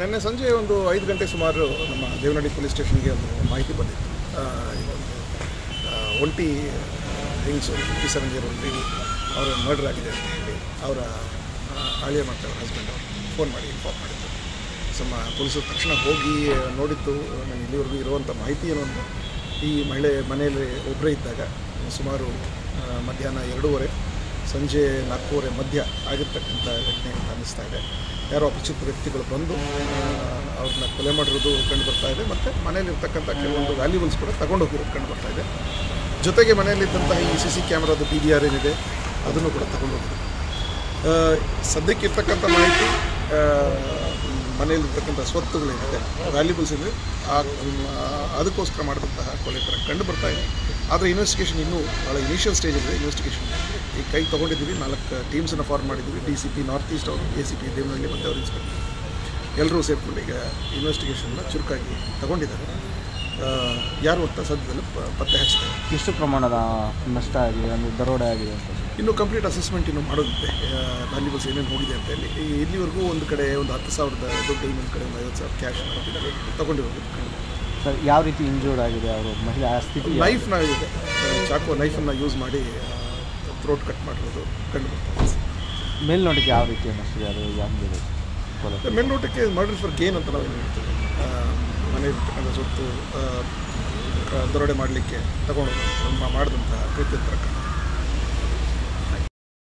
ನಿನ್ನೆ ಸಂಜೆ ಒಂದು ಐದು ಗಂಟೆ ಸುಮಾರು ನಮ್ಮ ದೇವನಹಳ್ಳಿ ಪೊಲೀಸ್ ಸ್ಟೇಷನ್ಗೆ ಒಂದು ಮಾಹಿತಿ ಬಂದಿತ್ತು ಆ, ಇದೊಂದು ಆ, ಒಂಟಿ ಹೆಂಗ್ಸು ಫಿಫ್ಟಿ ಸೆವೆನ್ ಇಯರ್ ಒಂಟಿ ಅವರ ಮರ್ಡರ್ ಆಗಿದೆ ಅಂತ ಹೇಳಿ ಅವರ ಅಳಿಯ ಮತ್ತು ಅವರ ಹಸ್ಬೆಂಡ್ ಅವರು ಫೋನ್ ಮಾಡಿ ಇನ್ಫಾರ್ಮ್ ಮಾಡಿದ್ರು ನಮ್ಮ ಪೊಲೀಸರು ತಕ್ಷಣ ಹೋಗಿ ನೋಡಿದ್ದು ನಾನು ಇಲ್ಲಿವರೆಗೂ ಇರುವಂಥ ಮಾಹಿತಿ ಏನು ಅಂದರೆ ಈ ಮಹಿಳೆ ಮನೆಯಲ್ಲಿ ಒಬ್ಬರೇ ಇದ್ದಾಗ ಸುಮಾರು ಆ, ಮಧ್ಯಾಹ್ನ ಎರಡೂವರೆ ಸಂಜೆ ನಾಲ್ಕೂವರೆ ಮಧ್ಯ ಆಗಿರ್ತಕ್ಕಂಥ ಘಟನೆ ಅಂತ ಅನ್ನಿಸ್ತಾ ಇದೆ ಯಾರೋ ಅಪರಿಚಿತ ವ್ಯಕ್ತಿಗಳು ಬಂದು ಆ, ಅವ್ರನ್ನ ಕೊಲೆ ಮಾಡಿರೋದು ಕಂಡು ಬರ್ತಾ ಇದೆ ಮತ್ತು ಮನೆಯಲ್ಲಿರ್ತಕ್ಕಂಥ ಕೆಲವೊಂದು ವ್ಯಾಲ್ಯೂಬಲ್ಸ್ ಕೂಡ ತಗೊಂಡು ಹೋಗಿರೋದು ಕಂಡು ಬರ್ತಾ ಇದೆ ಜೊತೆಗೆ ಮನೆಯಲ್ಲಿದ್ದಂತಹ ಈ ಸಿ ಸಿ ಕ್ಯಾಮ್ರಾದ ಪಿ ಡಿ ಆರ್ ಏನಿದೆ ಅದನ್ನು ಕೂಡ ತಗೊಂಡು ಹೋಗಿದ್ದಾರೆ ಆ, ಸದ್ಯಕ್ಕೆ ಇರ್ತಕ್ಕಂಥ ಮಾಹಿತಿ ಆ, ಮನೆಯಲ್ಲಿರ್ತಕ್ಕಂಥ ಸ್ವತ್ತುಗಳೇನಿದೆ ವ್ಯಾಲ್ಯೂಬಲ್ಸ್ ಇದೆ ಆ ಆ, ಅದಕ್ಕೋಸ್ಕರ ಮಾಡಿದಂತಹ ಕೊಲೆ ಥರ ಕಂಡು ಬರ್ತಾ ಇದೆ ಆದರೆ ಇನ್ವೆಸ್ಟಿಗೇಷನ್ ಇನ್ನೂ ಭಾಳ ಇನಿಷಿಯಲ್ ಸ್ಟೇಜಲ್ಲಿದೆ ಇನ್ವೆಸ್ಟಿಗೇಷನ್ ಈ ಕೈ ತೊಗೊಂಡಿದ್ದೀವಿ ನಾಲ್ಕು ಟೀಮ್ಸನ್ನು ಫಾರ್ಮ್ ಮಾಡಿದ್ದೀವಿ D C P north east ಅವರು ಎ ಸಿ ಪಿ ದೇವನಹಳ್ಳಿ ಮತ್ತು ಅವ್ರ ಇನ್ಸ್ಪೆಕ್ಟರ್ ಎಲ್ಲರೂ ಸೇರಿಕೊಂಡು ಈಗ ಇನ್ವೆಸ್ಟಿಗೇಷನ್ನ ಚುರುಕಾಗಿ ತಗೊಂಡಿದ್ದಾರೆ ಆ, ಯಾರು ಅಂತ ಸದ್ಯದಲ್ಲಿ ಪ- ಪತ್ತೆ ಹಚ್ತಾರೆ ಎಷ್ಟು ಪ್ರಮಾಣದ ನಷ್ಟ ಆಗಿದೆ ಅಂದರೆ ದರೋಡೆ ಆಗಿದೆ ಅಂತ ಇನ್ನು ಕಂಪ್ಲೀಟ್ ಅಸೆಸ್ಮೆಂಟ್ ಇನ್ನು ಮಾಡೋದಿದೆ ವ್ಯಾಲ್ಯೂಬಲ್ಸ್ ಏನೇನು ಹೋಗಿದೆ ಅಂತೇಳಿ ಈ ಇಲ್ಲಿವರೆಗೂ ಒಂದು ಕಡೆ ಒಂದು ಹತ್ತು ಸಾವಿರದ ದುಡ್ಡು ಇನ್ನೊಂದು ಕಡೆ ಒಂದು ಐವತ್ತು ಸಾವಿರ ಕ್ಯಾಶ್ ತಗೊಂಡಿರೋದು ಸರ್ ಯಾವ ರೀತಿ ಇಂಜೂರ್ಡ್ ಆಗಿದೆ ಅವರು ಮಹಿಳೆ ಆ ಸ್ಥಿತಿ ಯಾವ- ನೈಫ್ನ ಇದೆ ಚಾಕು ನೈಫನ್ನು ಯೂಸ್ ಮಾಡಿ ಥ್ರೋಟ್ ಕಟ್ ಮಾಡಿರೋದು ಕಂಡು ಬರ್ತಾ ಇದೆ ಮೇಲ್ನೋಟಕ್ಕೆ ಯಾವ ರೀತಿ ಅನ್ನಿಸ್ತಿದೆ ಅದು ಹೆಂಗಿದೆ ಕೊಲೆ ಮೇಲ್ನೋಟಕ್ಕೆ ಮರ್ಡರ್ ಫಾರ್ ಗೇನ್ ಅಂತ ನಾವು ಹೇಳ್ತೀವಿ ಮನೆಯಲ್ಲಿರ್ತಕ್ಕಂಥ ಸೊತ್ತು ಆ, ಆ, ದರೋಡೆ ಮಾಡಲಿಕ್ಕೆ ತಗೊಂಡು ನಮ್ಮ ಮಾಡಿದಂಥ ಕೃತ್ಯ ಥರ ಕಾಣುತ್ತೆ